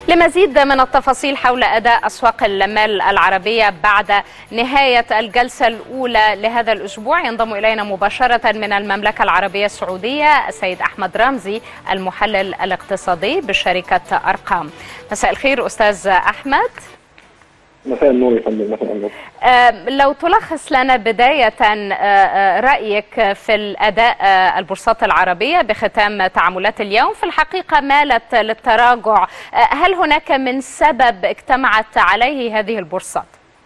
لمزيد من التفاصيل حول أداء أسواق المال العربية بعد نهاية الجلسة الأولى لهذا الأسبوع ينضم إلينا مباشرة من المملكة العربية السعودية السيد أحمد رمزي المحلل الاقتصادي بشركة أرقام مساء الخير أستاذ أحمد مساء النور يا فندم مساء النور آه، لو تلخص لنا بداية آه، آه، رأيك في الأداء آه، البورصات العربية بختام تعاملات اليوم في الحقيقة مالت للتراجع آه، هل هناك من سبب اجتمعت عليه هذه البورصات؟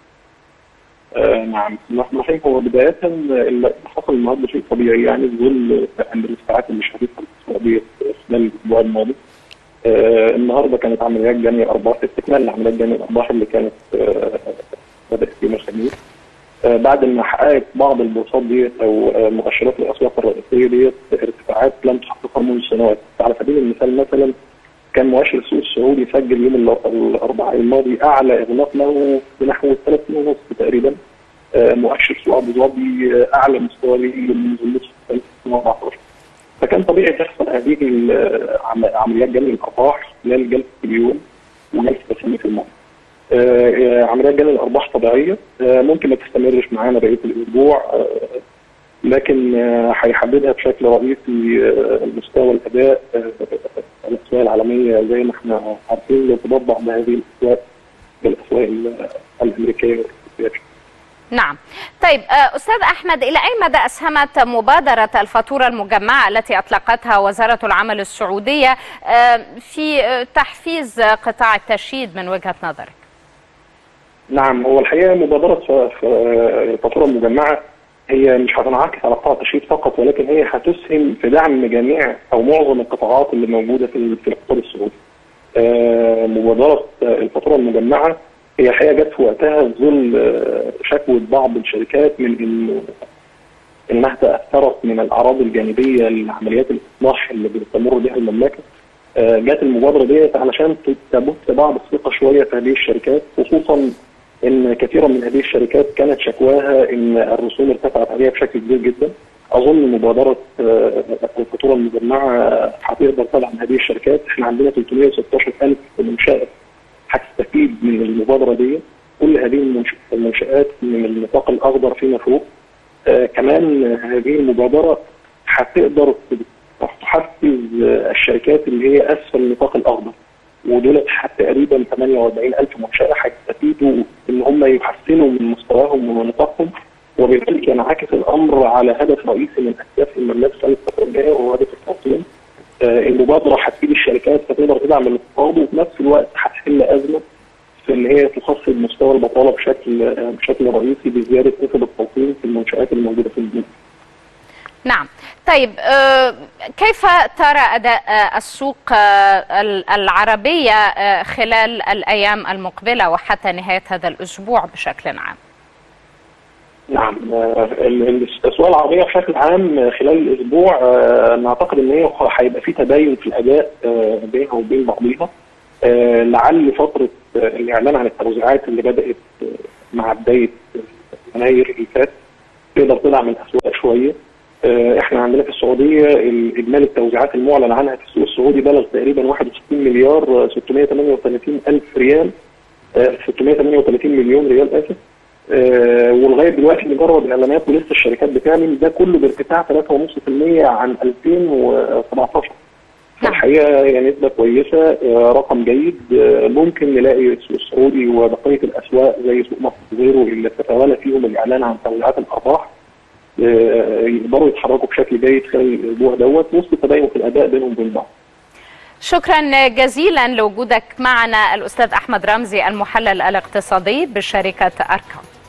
آه نعم بسم الله الرحمن الرحيم هو بداية اللي حصل النهارده شيء طبيعي يعني في ظل عند الاستعاده اللي شهدتها السعودية خلال الأسبوع الماضي آه النهارده كانت عمليات جني الأرباح استكمال لعمليات جني الأرباح اللي كانت آه بدأت يوم الخميس آه بعد ما حققت بعض البورصات ديت او آه مؤشرات الاسواق الرئيسيه ديت ارتفاعات لم تحققها منذ سنوات على سبيل المثال مثلا كان مؤشر السوق السعودي سجل يوم الأر- الاربعاء الماضي اعلى اغلاق له بنحو 3 ونص تقريبا آه، مؤشر سوق ابو ظبي آه، اعلى مستوى ليه منذ النصف 2014 فكان طبيعي تحصل هذه ال- عم- عمليات جني الارباح خلال جلسه اليوم وجلسه تصنيف المال. آه، آه، عمليات جني الارباح طبيعيه آه، ممكن ما تستمرش معانا بقيه الاسبوع آه، لكن آه، هيحددها بشكل رئيسي آه، مستوى الاداء آه، الاسواق العالميه زي ما احنا عارفين ارتباط بعض هذه الاسواق بالاسواق ال- الامريكيه والروسيه نعم طيب آه، أستاذ أحمد إلى أي مدى أسهمت مبادرة الفاتورة المجمعة التي أطلقتها وزارة العمل السعودية آه، في آه، تحفيز قطاع التشييد من وجهة نظرك؟ نعم هو الحقيقه مبادره ف- ف- الفاتوره المجمعه هي مش هتنعكس على قطاع التشييد فقط ولكن هي هتسهم في دعم جميع او معظم القطاعات اللي موجوده في ال- في الاقتصاد السعودي. آه، مبادره آه، الفاتوره المجمعه هي الحقيقه جت في وقتها في ظل آه، شكوى بعض الشركات من انه انها تاثرت من الاعراض الجانبيه لعمليات الاصلاح اللي بتمر بها المملكه آه، جت المبادره ديت علشان تبث بعض الثقه شويه في هذه الشركات خصوصا ان كثيرا من هذه الشركات كانت شكواها ان الرسوم ارتفعت عليها بشكل كبير جدا اظن مبادره آه، الفاتوره المجمعه هتقدر تدعم هذه الشركات احنا عندنا 316 الف منشاه هتستفيد من المبادره دي كل هذه المنش- المنشات من النطاق الاخضر فيما فوق آه كمان هذه المبادره هتقدر تحفز آه، الشركات اللي هي اسفل النطاق الاخضر ودول تقريبا 48 الف منشاه هيستفيدوا ان هم يحسنوا من مستواهم ومن نطاقهم وبذلك ينعكس الامر على هدف رئيسي من اهداف المملكه السنه الجايه وهو هدف التوطين آه، المبادره هتفيد الشركات فتقدر تدعم الاقتصاد وفي نفس الوقت هتحل ازمه في ان هي تخفض مستوى البطاله بشكل آه، بشكل رئيسي بزياده نسب التوطين في المنشات الموجوده في المدينه. نعم طيب آه، كيف ترى أداء آه، السوق آه، ال- العربية آه، خلال الأيام المقبلة وحتى نهاية هذا الأسبوع بشكل عام نعم آه، ال- ال- الاسواق العربيه بشكل عام آه، خلال الاسبوع آه، نعتقد ان هي هيبقى في تباين في الاداء آه، بينها وبين بعضيها آه، لعل فتره آه، الاعلان عن التوزيعات اللي بدات آه، مع بدايه آه، يناير اللي فات تقدر تدعم الاسواق شويه آه، احنا عندنا في السعوديه ال- اجمالي التوزيعات المعلن عنها في السوق السعودي بلغ تقريبا 61 مليار آه، 638 الف ريال آه، 638 مليون ريال اسف آه، ولغايه دلوقتي مجرد اعلانات ولسه الشركات بتعمل ده كله بارتفاع 3.5% عن 2017 الحقيقه هي نسبه كويسه آه، رقم جيد آه، ممكن نلاقي السوق السعودي وبقيه الاسواق زي سوق مصر وغيره اللي تتوالى فيهم الاعلان عن توزيعات الارباح آه، يقدروا يتحركوا بشكل جيد خلال الاسبوع دوت وسط تباين في الاداء بينهم وبين بعض. شكرا جزيلا لوجودك معنا الأستاذ أحمد رمزي المحلل الاقتصادي بشركة أركام